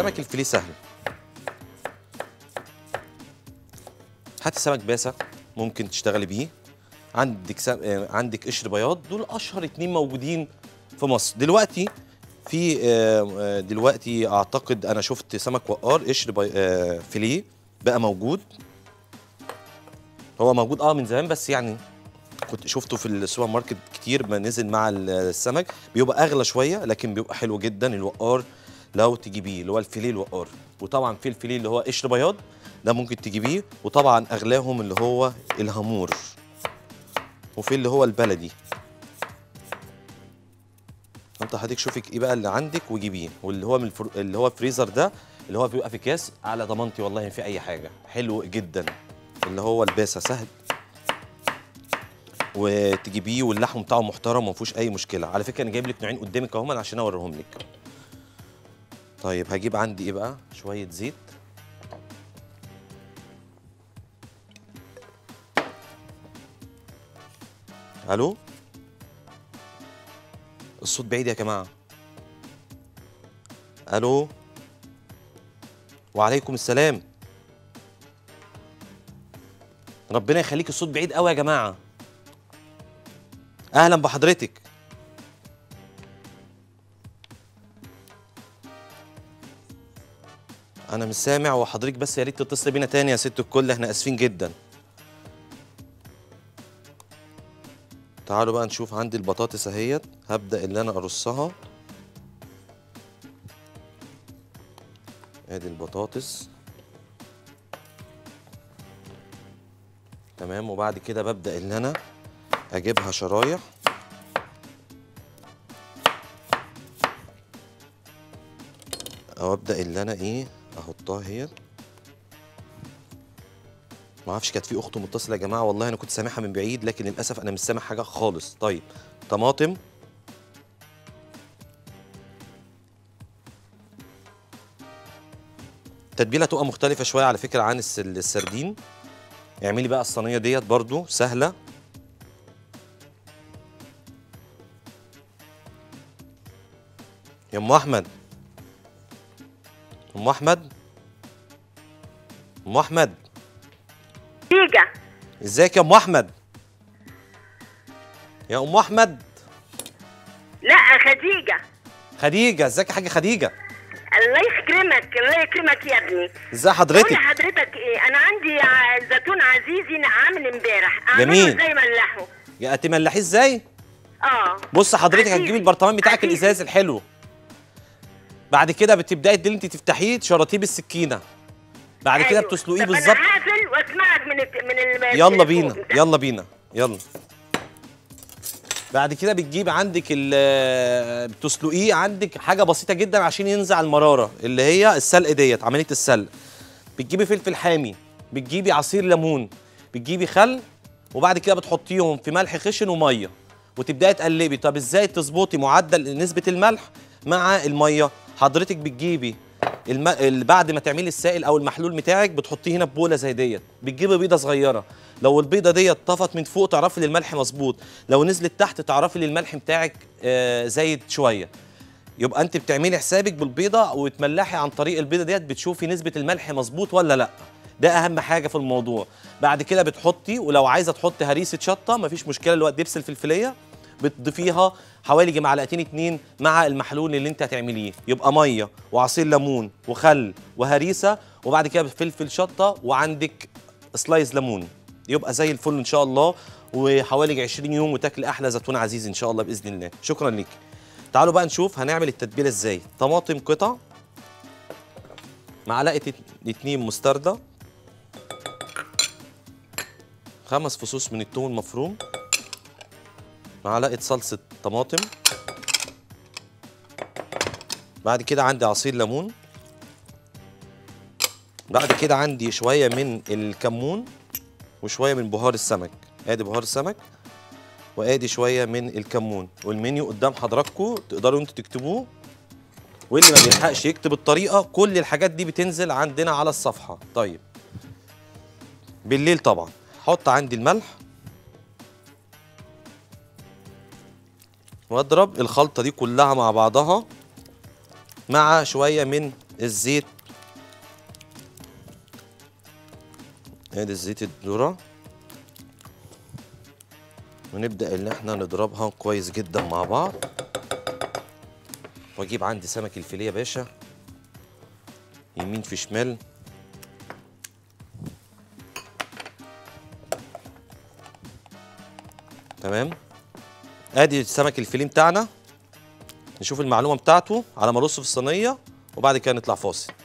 السمك الفيليه سهل هاتي سمك باسة ممكن تشتغلي بيه عندك سم... آه، عندك قشر بياض دول اشهر اتنين موجودين في مصر دلوقتي في آه، آه، دلوقتي اعتقد انا شفت سمك وقار قشر بي... آه، فيليه بقى موجود هو موجود اه من زمان بس يعني كنت شفته في السوبر ماركت كتير ما نزل مع السمك بيبقى اغلى شويه لكن بيبقى حلو جدا الوقار لو تجيبيه اللي هو الفيليه الوقار وطبعا في الفيليه اللي هو قشر بياض ده ممكن تجيبيه وطبعا اغلاهم اللي هو الهامور وفي اللي هو البلدي انت حضرتك شوفي ايه بقى اللي عندك وجيبيه واللي هو من الفر... اللي هو فريزر ده اللي هو بيبقى في كاس على ضمانتي والله ما في اي حاجه حلو جدا اللي هو الباسه سهل وتجيبيه واللحم بتاعه محترم وما فيهوش اي مشكله على فكره انا جايب لك نوعين قدامك اهم عشان اوريهم لك طيب هجيب عندي ايه بقى شويه زيت الو الصوت بعيد يا جماعه الو وعليكم السلام ربنا يخليك الصوت بعيد قوي يا جماعه اهلا بحضرتك انا مش سامع وحضرتك بس يا ريت تتصل بينا تاني يا ست الكل احنا اسفين جدا تعالوا بقى نشوف عندي البطاطس اهيت هبدا اللي انا ارصها ادي البطاطس تمام وبعد كده ببدا ان انا اجيبها شرايح او ابدا اللي انا ايه احطها هي ما اعرفش كانت في اخت متصله يا جماعه والله انا كنت سامعها من بعيد لكن للاسف انا مش سامع حاجه خالص طيب طماطم التتبيله تبقى مختلفه شويه على فكره عن الس- السردين اعملي بقى الصينيه ديت برضو سهله يا ام احمد ام احمد ام احمد خديجة ازيك يا ام احمد يا ام احمد لا خديجة خديجه ازيك يا حاجه خديجه الله يكرمك الله يكرمك يا ابني ازي قول حضرتك لحضرتك ايه انا عندي ع- زيتون عزيزي عامل امبارح أعمله جميل. ازاي ملحه يا تملحيه ازاي اه بص حضرتك عزيزي. هتجيبي البرطمان بتاعك عزيزي. الازاز الحلو بعد كده بتبداي اللي انت تفتحيه تشرطيه بالسكينه بعد كده أيوة. بتسلقيه طب بالظبط انا هقفل واسمعك من الت- من ال- يلا التليفون بينا ده. يلا بينا يلا بعد كده بتجيب عندك ال بتسلقيه عندك حاجه بسيطه جدا عشان ينزع المراره اللي هي السلق ديت عمليه السلق بتجيبي فلفل حامي بتجيبي عصير ليمون بتجيبي خل وبعد كده بتحطيهم في ملح خشن وميه وتبداي تقلبي طب ازاي تظبطي معدل نسبه الملح مع الميه حضرتك بتجيبي الم... ال- بعد ما تعملي السائل او المحلول بتاعك بتحطيه هنا في بوله زي ديت بتجيبي بيضه صغيره لو البيضه ديت طفت من فوق تعرفي ان الملح مظبوط لو نزلت تحت تعرفي ان الملح بتاعك آه زايد شويه يبقى انت بتعملي حسابك بالبيضه وتملحي عن طريق البيضه ديت بتشوفي نسبه الملح مظبوط ولا لا ده اهم حاجه في الموضوع بعد كده بتحطي ولو عايزه تحطي هريسه شطه مفيش مشكله اللي هو دبس الفلفليه بتضيفيها حوالي معلقتين اتنين مع المحلول اللي انت هتعمليه يبقى ميه وعصير ليمون وخل وهريسه وبعد كده فلفل شطه وعندك سلايز ليمون يبقى زي الفل ان شاء الله وحوالي 20 يوم وتاكل احلى زيتون عزيز ان شاء الله باذن الله شكرا ليك تعالوا بقى نشوف هنعمل التتبيله ازاي طماطم قطع معلقه ات- اتنين مستردة خمس فصوص من الثوم المفروم معلقه صلصه طماطم بعد كده عندي عصير ليمون بعد كده عندي شويه من الكمون وشويه من بهار السمك ادي بهار السمك وادي شويه من الكمون والمنيو قدام حضراتكم تقدروا انتوا تكتبوه واللي ما بيلحقش يكتب الطريقه كل الحاجات دي بتنزل عندنا على الصفحه طيب بالليل طبعا حط عندي الملح واضرب الخلطه دي كلها مع بعضها مع شويه من الزيت ادي الزيت الذره ونبدا ان احنا نضربها كويس جدا مع بعض واجيب عندي سمك الفيليه يا باشا يمين في شمال تمام ادي السمك الفيليه بتاعنا نشوف المعلومه بتاعته على ما ارصه في الصينيه وبعد كده نطلع فاصل